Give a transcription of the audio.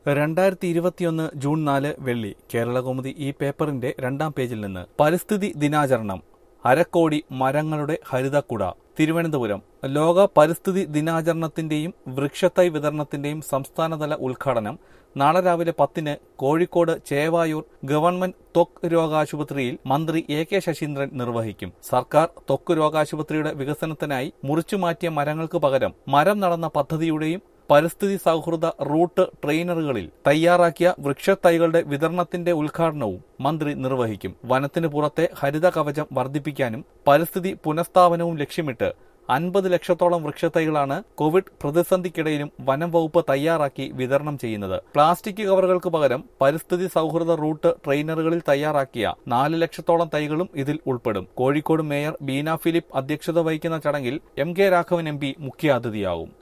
രണ്ടായിരത്തി ഇരുപത്തിയൊന്ന് ജൂൺ നാല് വെള്ളി കേരളകൗമുദി ഈ പേപ്പറിന്റെ രണ്ടാം പേജിൽ നിന്ന് പരിസ്ഥിതി ദിനാചരണം അരക്കോടി മരങ്ങളുടെ ഹരിതക്കുട തിരുവനന്തപുരം ലോക പരിസ്ഥിതി ദിനാചരണത്തിന്റെയും വൃക്ഷത്തൈ വിതരണത്തിന്റെയും സംസ്ഥാനതല ഉദ്ഘാടനം നാളെ രാവിലെ പത്തിന് കോഴിക്കോട് ചേവായൂർ ഗവൺമെന്റ് ത്വക്ക് രോഗാശുപത്രിയിൽ മന്ത്രി എ കെ ശശീന്ദ്രൻ നിർവഹിക്കും സർക്കാർ ത്വക്ക് രോഗാശുപത്രിയുടെ വികസനത്തിനായി മുറിച്ചുമാറ്റിയ മരങ്ങൾക്ക് പകരം മരം നടന്ന പദ്ധതിയുടെയും പരിസ്ഥിതി സൗഹൃദ റൂട്ട് ട്രെയിനറുകളിൽ തയ്യാറാക്കിയ വൃക്ഷത്തൈകളുടെ വിതരണത്തിന്റെ ഉദ്ഘാടനവും മന്ത്രി നിർവഹിക്കും വനത്തിന് പുറത്തെ ഹരിത കവചം വർദ്ധിപ്പിക്കാനും പരിസ്ഥിതി പുനഃസ്ഥാപനവും ലക്ഷ്യമിട്ട് അൻപത് ലക്ഷത്തോളം വൃക്ഷത്തൈകളാണ് കോവിഡ് പ്രതിസന്ധിക്കിടയിലും വനം വകുപ്പ് തയ്യാറാക്കി വിതരണം ചെയ്യുന്നത് പ്ലാസ്റ്റിക് കവറുകൾക്ക് പകരം പരിസ്ഥിതി സൗഹൃദ റൂട്ട് ട്രെയിനറുകളിൽ തയ്യാറാക്കിയ നാല് ലക്ഷത്തോളം തൈകളും ഇതിൽ ഉൾപ്പെടും കോഴിക്കോട് മേയർ ബീന ഫിലിപ്പ് അധ്യക്ഷത വഹിക്കുന്ന ചടങ്ങിൽ M K Raghavan M P മുഖ്യാതിഥിയാവും